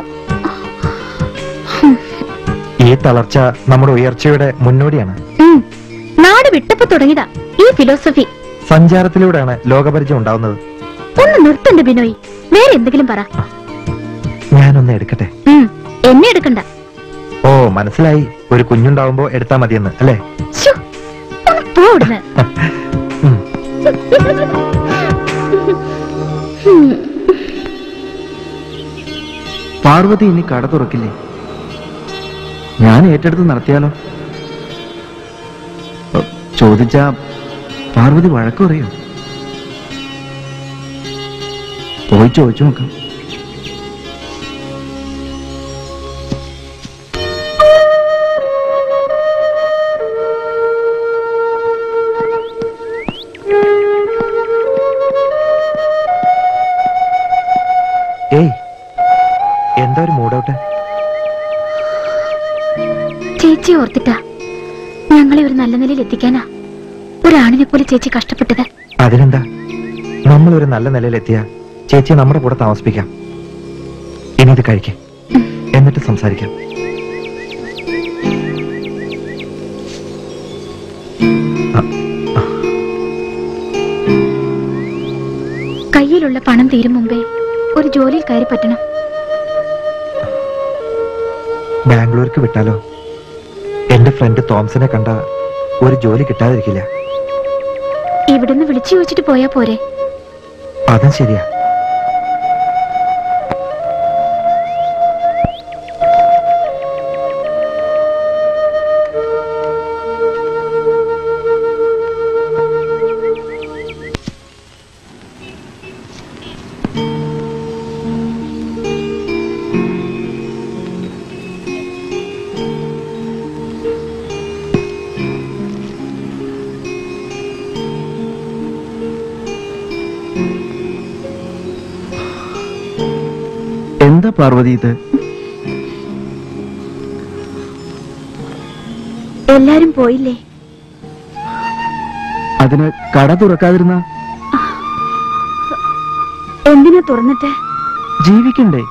ഈ തളർച്ച നമ്മുടെ ഉയർച്ചയുടെ മുന്നോടിയാണ് ഉം. നാട് വിട്ടപ്പോ തുടങ്ങിയതാ ഈ ഫിലോസഫി സഞ്ചാരത്തിലൂടെയാണ് ലോകപരിചയം ഉണ്ടാവുന്നത് ഒന്ന് നിർത്തണ്ട ബിനോയ് വേറെ എന്തെങ്കിലും പറ ഞാനൊന്ന് എടുക്കട്ടെ ഉം. എന്നെ എടുക്കണ്ട ഓ മനസ്സിലായി ഒരു കുഞ്ഞുണ്ടാവുമ്പോ എടുത്താ മതിയെന്ന് അല്ലേ ശ്ശോ, ഒന്ന് പോ ഇവിടുന്ന്. ഉം. ഉം. പാർവതി ഇനി കട തുറക്കില്ലേ ഞാൻ ഏറ്റെടുത്ത് നടത്തിയാലോ ഓ, ചോദിച്ചാ പാർവതി വഴക്ക് പറയോ പോയി ചോദിച്ചു നോക്കാം ഏയ് എന്താ ഒരു മൂഡൗട്ട് ചേച്ചി ഓർത്തിട്ടാ ഞങ്ങളെ ഒരു നല്ല നിലയിൽ എത്തിക്കാനാ ഒരാണിനെ പോലെ ചേച്ചി കഷ്ടപ്പെട്ടത് അതിനെന്താ നമ്മൾ ഒരു നല്ല നിലയിലെത്തിയ ചേച്ചി നമ്മുടെ കൂടെ താമസിപ്പിക്കാം ഇനി ഇത് കഴിക്കേ എന്നിട്ട് സംസാരിക്കാം അ- കയ്യിലുള്ള പണം തീരും മുമ്പേ ഒരു ജോലിയിൽ കയറി പറ്റണം ബാംഗ്ലൂർക്ക് വിട്ടാലോ എന്റെ ഫ്രണ്ട് തോംസനെ കണ്ട ഒരു ജോലി കിട്ടാതിരിക്കില്ല ഇവിടുന്ന് വിളിച്ചു ചോദിച്ചിട്ട് പോയാ പോരെ അതും ശരിയാ എന്താ പാർവതി ഇത് എല്ലാരും പോയില്ലേ അതിന് കട തുറക്കാതിരുന്ന എന്തിനാ തുറന്നിട്ട് ജീവിക്കണ്ടേ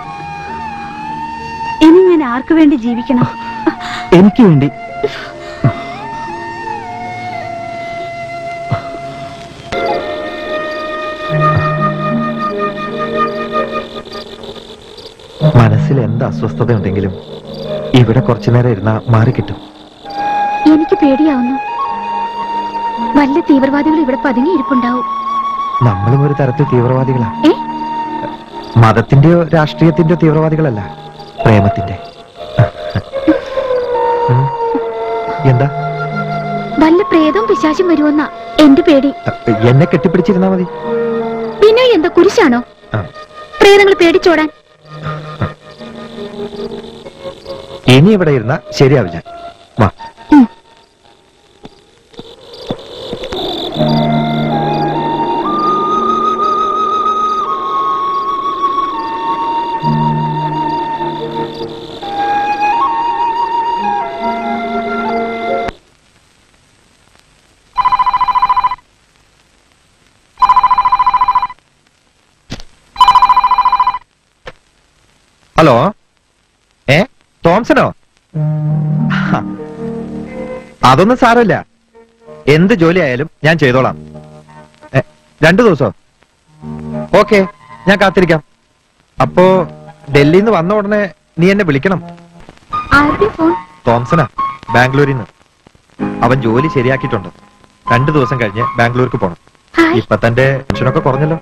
ഇനി ഞാൻ ആർക്കു വേണ്ടി ജീവിക്കണം എനിക്ക് വേണ്ടി മനസ്സിൽ എന്ത് അസ്വസ്ഥത ഉണ്ടെങ്കിലും ഇവിടെ കുറച്ചു നേരം ഇരുന്നാ മാറിക്കിട്ടും എനിക്ക് പേടിയാവുന്നു വല്ല തീവ്രവാദികൾ ഇവിടെ പതുങ്ങി ഇരിപ്പുണ്ടാവും നമ്മളും ഒരു തരത്തിൽ തീവ്രവാദികളാ ഏ മതത്തിന്റെയോ രാഷ്ട്രീയത്തിന്റെയോ തീവ്രവാദികളല്ല പ്രേമത്തിന്റെ ഉം. എന്താ വല്ല പ്രേതവും പിശാചും വരുമെന്നാ എന്റെ പേടി എന്നെ കെട്ടിപ്പിടിച്ചിരുന്നാ മതി പിന്നെ എന്താ കുരിശാണോ ആ. പ്രേതങ്ങൾ പേടിച്ചോടാൻ ഇനി ഇവിടെ ഇരുന്ന ശരിയാവില്ല വാ ഹലോ ഏ തോംസനോ ഹ. അതൊന്നും സാരമില്ല എന്ത് ജോലി ആയാലും ഞാൻ ചെയ്തോളാം ഏ, രണ്ടു ദിവസോ ഓക്കെ ഞാൻ കാത്തിരിക്കാം അപ്പോ ഡൽഹിയിൽ നിന്ന് വന്ന ഉടനെ നീ എന്നെ വിളിക്കണം ആരുടെ ഫോൺ തോംസനാ ബാംഗ്ലൂരിൽ നിന്ന് അവൻ ജോലി ശരിയാക്കിയിട്ടുണ്ട് രണ്ടു ദിവസം കഴിഞ്ഞ് ബാംഗ്ലൂർക്ക് പോണം ഹായ് ഇപ്പൊ തന്റെ ടെൻഷനൊക്കെ കുറഞ്ഞല്ലോ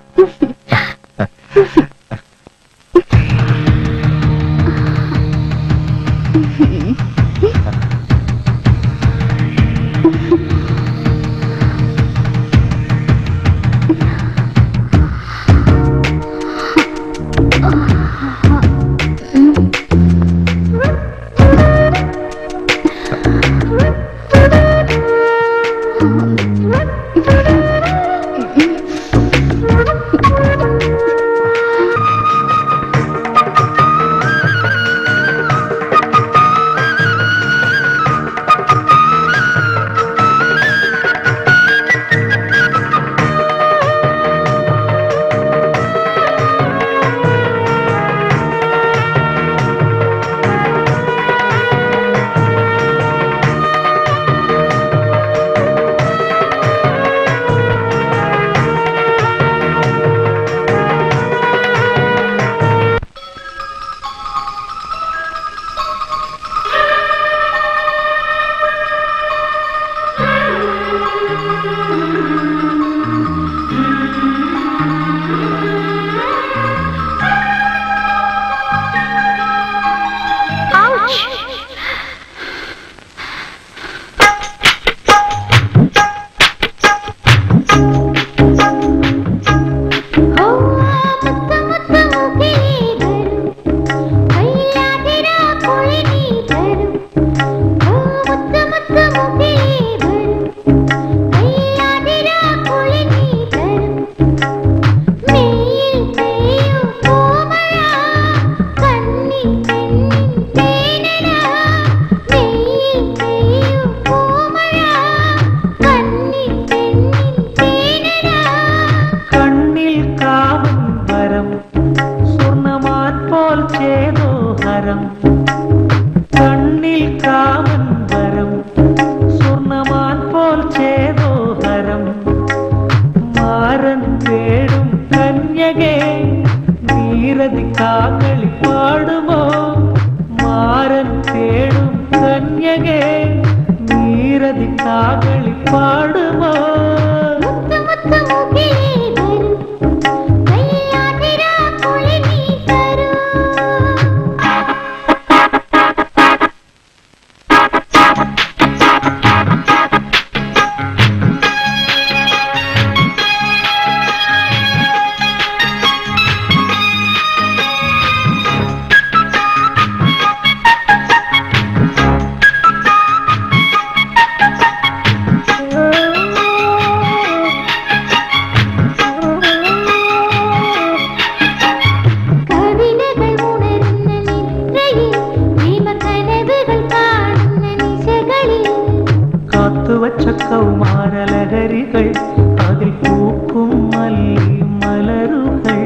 മാരലഹരികൾ അതിൽ പൂക്കും മല്ലിയും മലരുകൾ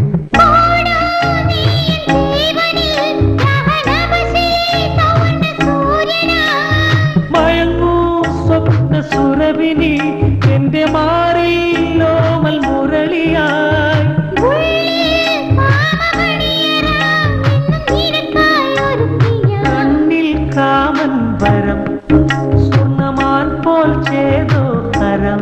മയങ്ങൂ സ്വപ്ന സുരഭിനി എന്റെ മാറിയില്ലോമൽ മുരളിയായി കണ്ണിൽ കാമൻ വരം സ്വർണ്ണമാൻ പോൽ ചെയ്തോ കരം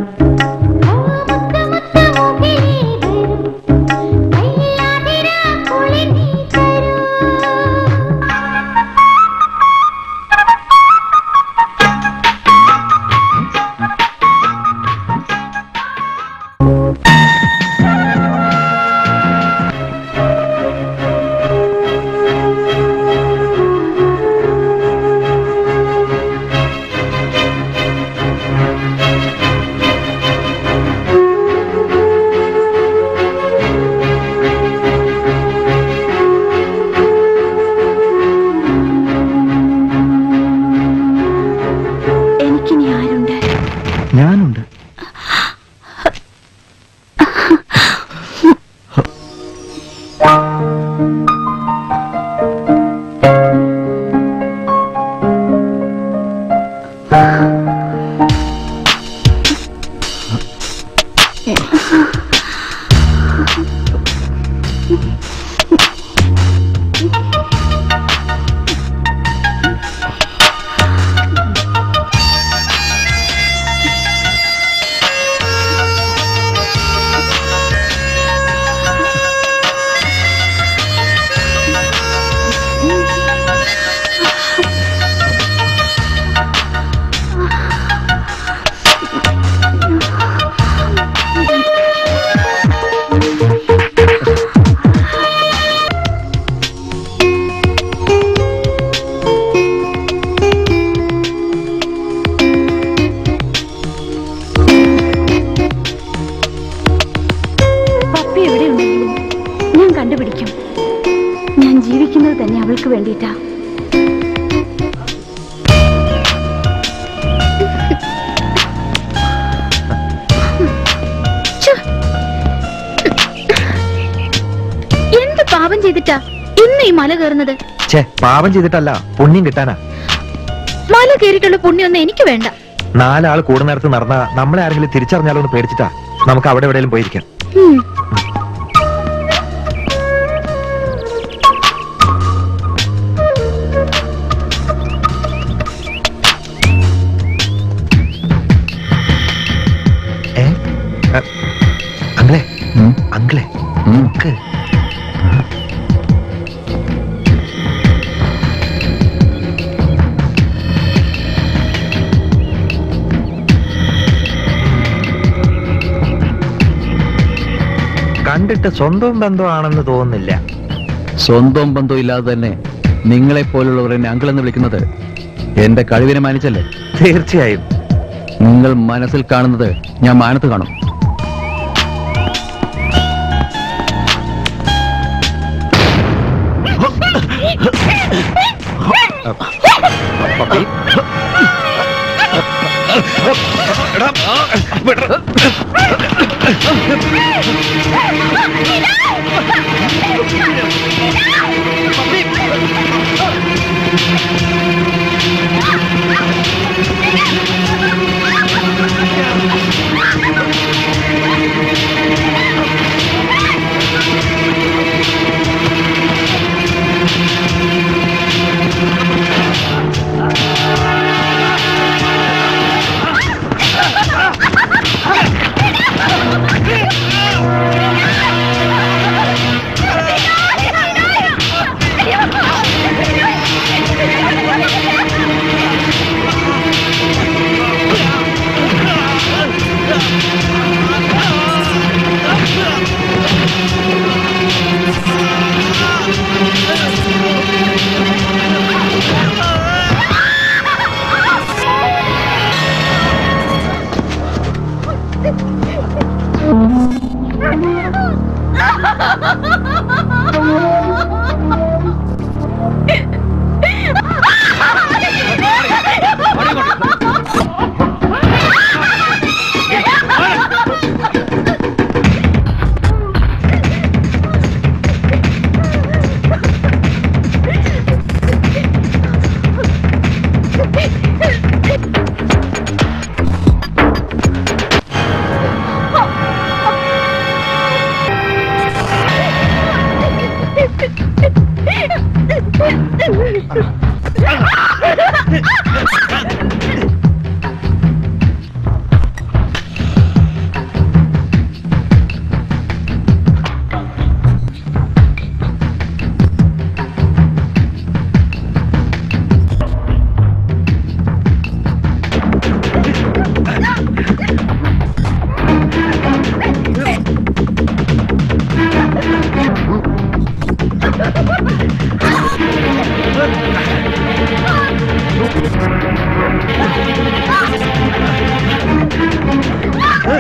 എനിക്കിനി ആരുണ്ട് ഞാനുണ്ട് പപ്പി എവിടെയുണ്ടെങ്കിലും ഞാൻ കണ്ടുപിടിക്കും ഞാൻ ജീവിക്കുന്നത് തന്നെ അവൾക്ക് വേണ്ടിയിട്ടാ ഛെ. എന്ത് പാപം ചെയ്തിട്ടാ ഇന്ന് ഈ മല കയറുന്നത് ഛേ പാപം ചെയ്തിട്ടല്ല പുണ്യം കിട്ടാനാ മല കയറിയിട്ടുള്ള പുണ്യൊന്നും എനിക്ക് വേണ്ട നാലാൾ കൂടുന്നിടത്ത് നടന്ന നമ്മളെ ആരെങ്കിലും തിരിച്ചറിഞ്ഞാലോ എന്ന് പേടിച്ചിട്ടാ നമുക്ക് അവിടെ എവിടെയെങ്കിലും പോയിരിക്കാം ഉം. ഏ അ, അങ്കിളെ ഉം. അങ്കിളെ ഉം. അങ്കിൾ. കണ്ടിട്ട് സ്വന്തം ബന്ധമാണെന്ന് തോന്നുന്നില്ല സ്വന്തം ബന്ധം ഇല്ലാതെ തന്നെ നിങ്ങളെ പോലുള്ളവർ എന്നെ അങ്കിൾ എന്ന് വിളിക്കുന്നത് എന്റെ കഴിവിനെ മാനിച്ചല്ലേ തീർച്ചയായും നിങ്ങൾ മനസ്സിൽ കാണുന്നത് ഞാൻ മാനത്ത് കാണും പപ്പി ആ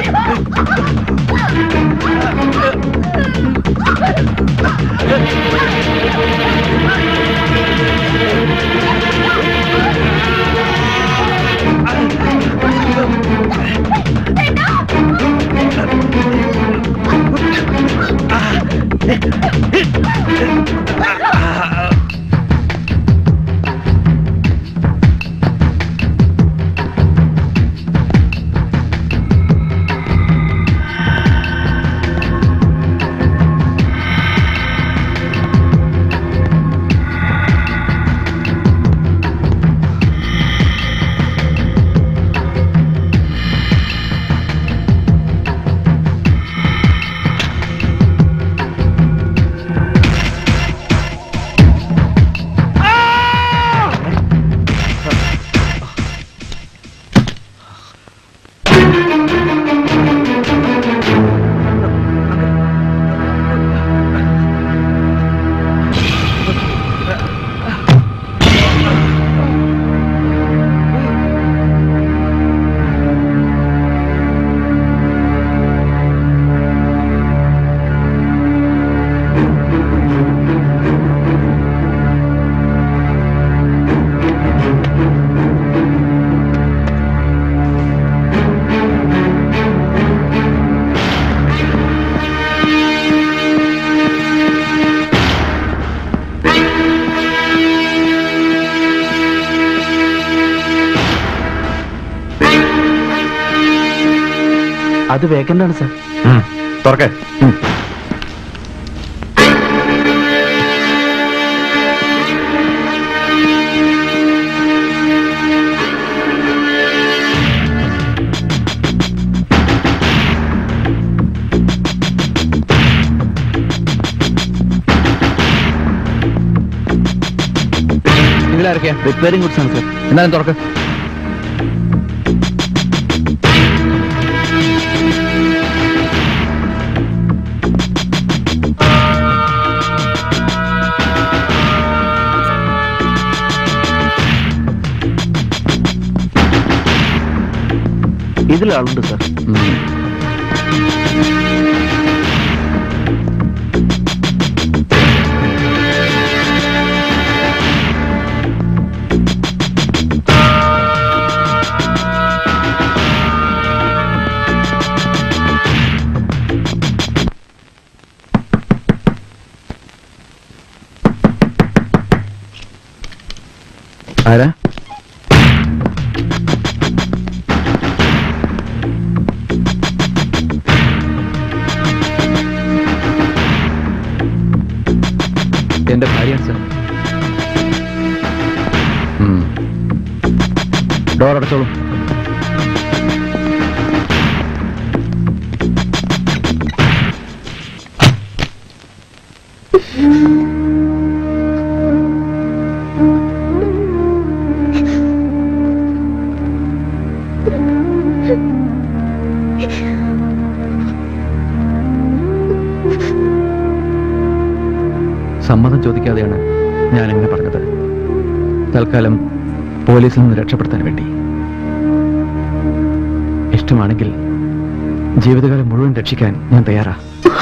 അത് വേക്കൻ്റ് ആണ് സാർ തുറക്കേ ഇതിലാരൊക്കെയാ റിപ്പയറിംഗ് ഗുഡ്സ് ആണ് സാർ എന്നാലും തുറക്ക് ഇതിലാളുണ്ട് സാർ ഉം. ആരാ എന്റെ ഭാര്യയാണ് സർ ഡോർ അടച്ചോളൂ സമ്മതം ചോദിക്കാതെയാണ് ഞാൻ അങ്ങനെ പറഞ്ഞത് തൽക്കാലം പോലീസിൽ നിന്ന് രക്ഷപ്പെടുത്താൻ വേണ്ടി ഇഷ്ടമാണെങ്കിൽ ജീവിതകാലം മുഴുവൻ രക്ഷിക്കാൻ ഞാൻ തയ്യാറാ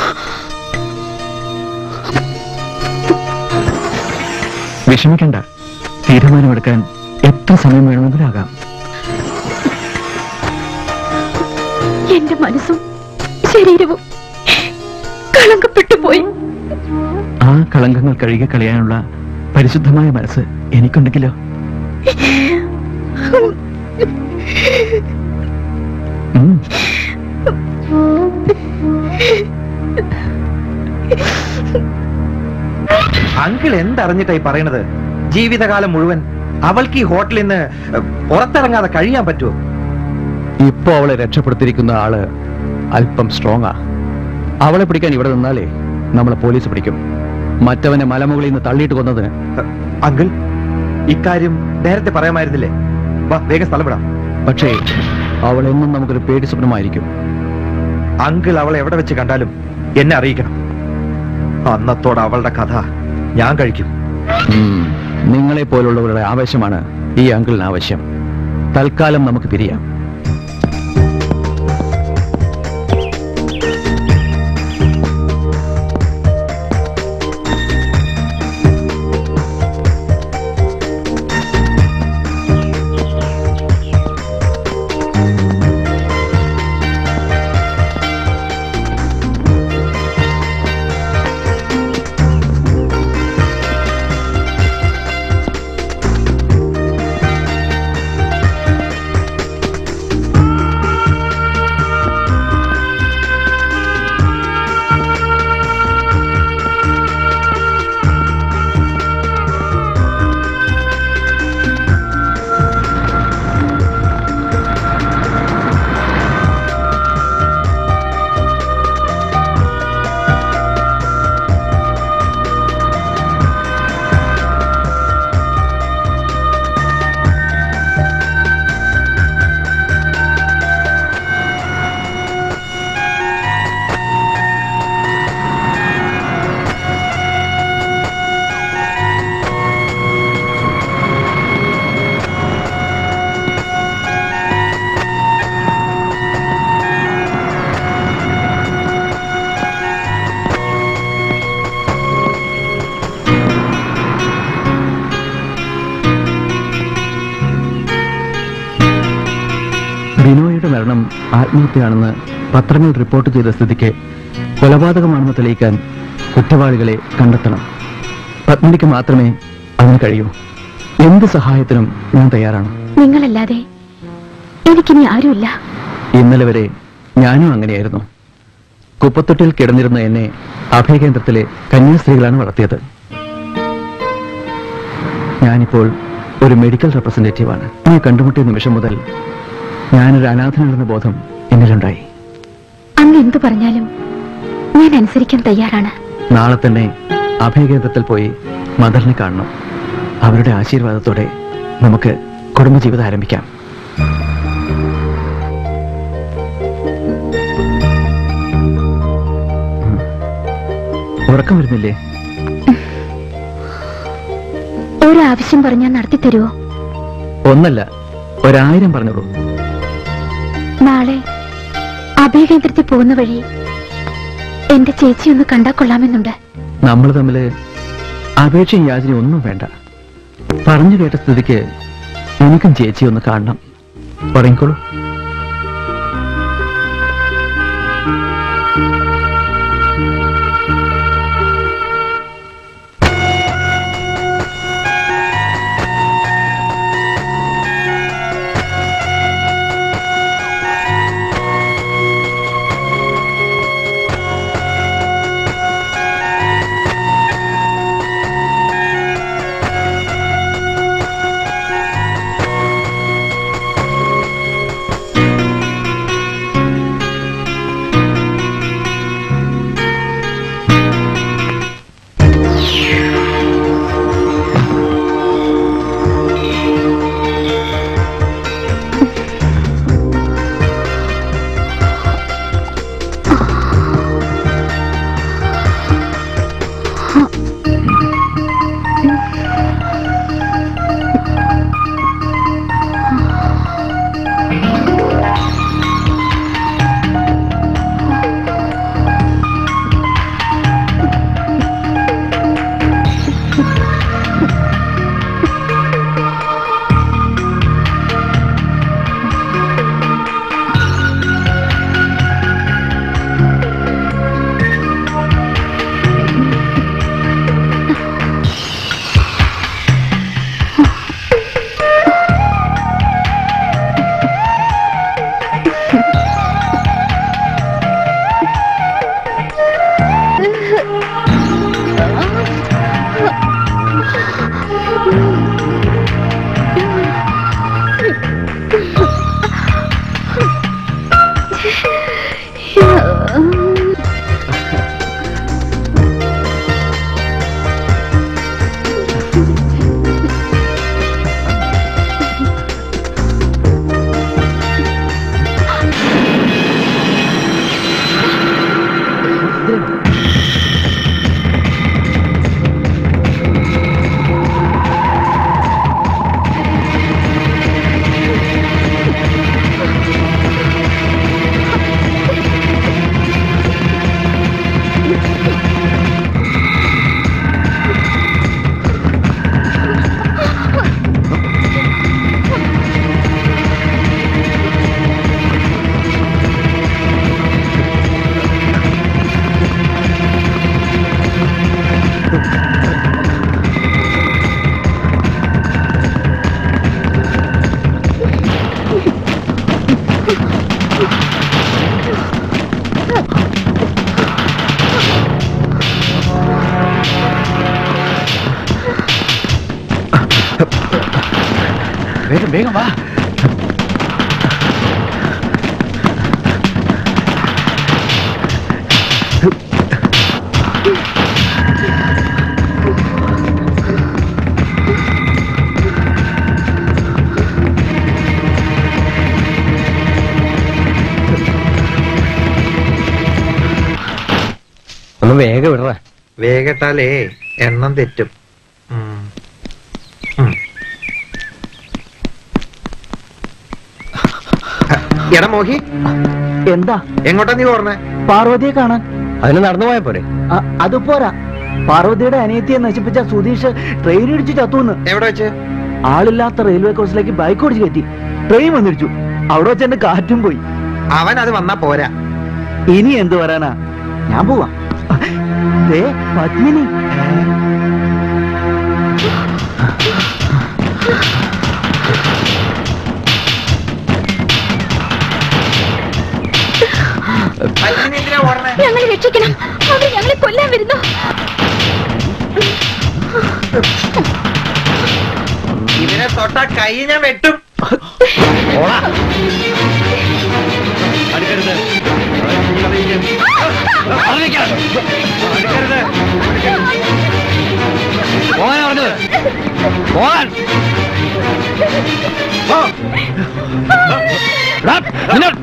വിഷമിക്കണ്ട തീരുമാനമെടുക്കാൻ എത്ര സമയം വേണമെങ്കിലും ആകാം എന്റെ മനസ്സും ശരീരവും കളങ്കപ്പെട്ടു പോയി ആ കളങ്കങ്ങൾ കഴുകി കളയാനുള്ള പരിശുദ്ധമായ മനസ്സ് എനിക്കുണ്ടെങ്കിലോ ഉം. അങ്കിൾ എന്തറിഞ്ഞിട്ടായി പറയണത് ജീവിതകാലം മുഴുവൻ അവൾക്ക് ഈ ഹോട്ടലിൽ നിന്ന് പുറത്തിറങ്ങാതെ കഴിയാൻ പറ്റുമോ ഇപ്പോ അവളെ രക്ഷപ്പെടുത്തിയിരിക്കുന്ന ആള് അല്പം സ്ട്രോങ്ങാ അവളെ പിടിക്കാൻ ഇവിടെ നിന്നാലേ നമ്മളെ പോലീസ് പിടിക്കും മറ്റവനെ മലമുകളിൽ നിന്ന് തള്ളിയിട്ട് കൊന്നതിന് അങ്കിൾ ഇക്കാര്യം നേരത്തെ പറയാമായിരുന്നില്ലേ വാ വേഗം സ്ഥലം വിടാം പക്ഷേ അവൾ എന്നും നമുക്കൊരു പേടി സ്വപ്നമായിരിക്കും അങ്കിൾ അവളെ എവിടെ വെച്ച് കണ്ടാലും എന്നെ അറിയിക്കണം അന്നത്തോടെ അവളുടെ കഥ ഞാൻ കഴിക്കും ഉം. നിങ്ങളെ പോലുള്ളവരുടെ ആവശ്യമാണ് ഈ അങ്കിളിന് ആവശ്യം തൽക്കാലം നമുക്ക് പിരിയാം ആത്മഹത്യയാണെന്ന് പത്രങ്ങൾ റിപ്പോർട്ട് ചെയ്ത സ്ഥിതിക്ക് കൊലപാതകമാണെന്ന് തെളിയിക്കാൻ കുറ്റവാളികളെ കണ്ടെത്തണം പത്മിനിക്ക് മാത്രമേ അതിന് കഴിയൂ എന്ത് സഹായത്തിനും ഞാൻ തയ്യാറാണ് നിങ്ങളല്ലാതെ എനിക്കിനി ആരുമില്ല ഇന്നലെ വരെ ഞാനും അങ്ങനെയായിരുന്നു കുപ്പത്തൊട്ടിൽ കിടന്നിരുന്ന എന്നെ അഭയകേന്ദ്രത്തിലെ കന്യാസ്ത്രീകളാണ് വളർത്തിയത് ഞാനിപ്പോൾ ഒരു മെഡിക്കൽ റെപ്രസെന്റേറ്റീവാണ് എന്നെ കണ്ടുമുട്ടിയ നിമിഷം മുതൽ ഞാനൊരു അനാഥനാണെന്ന ബോധം എന്നിലുണ്ടായി അങ്ങ് എന്തു പറഞ്ഞാലും ഞാൻ അനുസരിക്കാൻ തയ്യാറാണ് നാളെ തന്നെ അഭയകേന്ദ്രത്തിൽ പോയി മദറിനെ കാണണം അവരുടെ ആശീർവാദത്തോടെ നമുക്ക് കുടുംബജീവിതം ആരംഭിക്കാം ഉം. ഉറക്കം വരുന്നില്ലേ ഒരാവശ്യം പറഞ്ഞാൽ നടത്തി തരുമോ ഒന്നല്ല ഒരായിരം പറഞ്ഞോളൂ നാളെ അഭയകേന്ദ്രത്തിൽ പോകുന്ന വഴി എന്റെ ചേച്ചി ഒന്ന് കണ്ടാ കൊള്ളാമെന്നുണ്ട് നമ്മൾ തമ്മില് അപേക്ഷയും യാചനയും ഒന്നും വേണ്ട പറഞ്ഞു കേട്ട സ്ഥിതിക്ക് എനിക്കും ചേച്ചി ഒന്ന് കാണണം പറഞ്ഞോളൂ വേഗം വേഗം വാ ഒന്ന് വേഗം വിടറ വേഗട്ടാലേ എണ്ണം തെറ്റും ഉം. ഉം. എടാ മോഹി എന്താ എങ്ങോട്ടാ നീ ഓർണേ പാർവതിയെ കാണാൻ അതിന് നടന്നു പോയാ പോരെ അ- അത് പോരാ പാർവതിയുടെ അനിയത്തിയെ നശിപ്പിച്ച സുധീഷ് ട്രെയിൻ ഇടിച്ച് ചത്തുന്ന് എവിടെ വെച്ച് ആളില്ലാത്ത റെയിൽവേ കോഴ്സിലേക്ക് ബൈക്ക് ഓടിച്ച് കയറ്റി ട്രെയിൻ വന്നിടിച്ചു അവിടെ വെച്ച് എന്റെ കാറ്റും പോയി അവൻ അത് വന്നാ പോരാ ഇനി എന്ത് വരാനാ ഞാൻ പോവാ ദേ, പത്മിനി പത്മിനി എന്തിനാ ഓടണേ ഞങ്ങളെ രക്ഷിക്കണം അവർ ഞങ്ങളെ കൊല്ലാൻ വരുന്നു ഇതിനെ തൊട്ട കൈ ഞാൻ വെട്ടും ഓടാ അടുക്കരുത് പോകാൻ പറഞ്ഞത് പോകാൻ എടാ, നിന്നെ-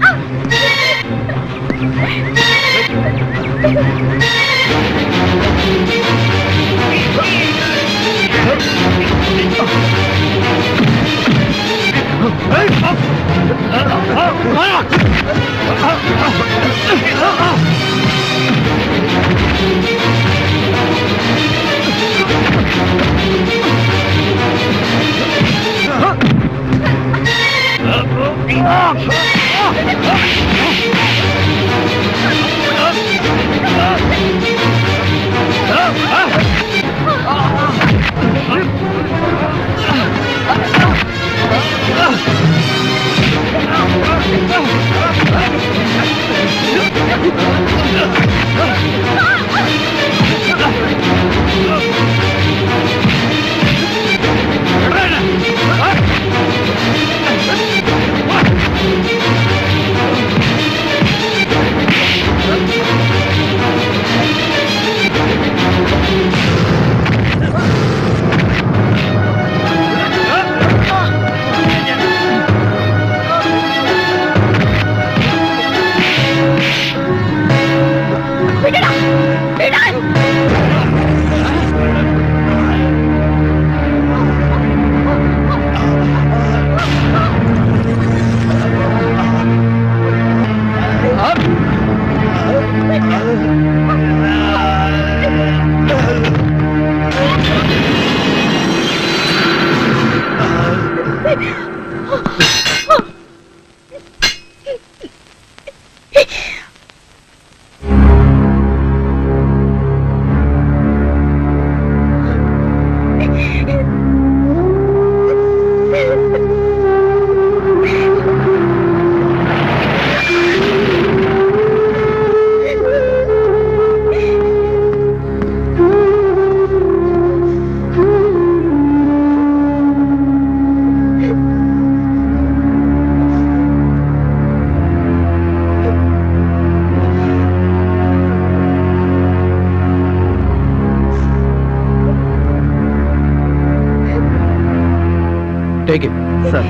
Take it. സർ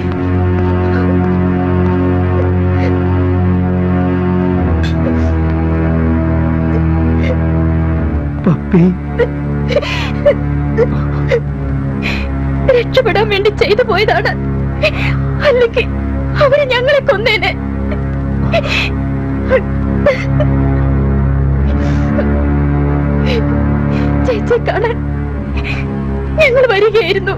പപ്പി രക്ഷപ്പെടാൻ വേണ്ടി ചെയ്തു പോയതാണ് അല്ലെങ്കിൽ അവര് ഞങ്ങളെ കൊന്നേനെ ചേച്ചി കാണാൻ ഞങ്ങൾ വരികയായിരുന്നു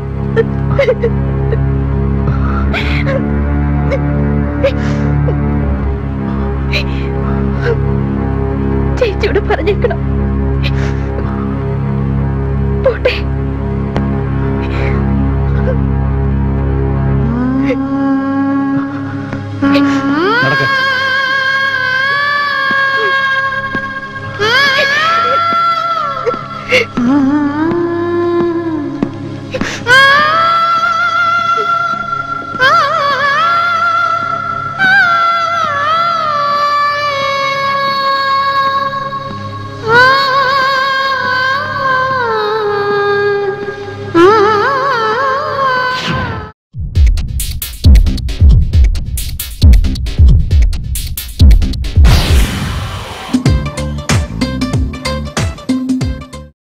ചേച്ചിയോട് പറഞ്ഞേക്കണം പോട്ടെ നടക്ക് ആ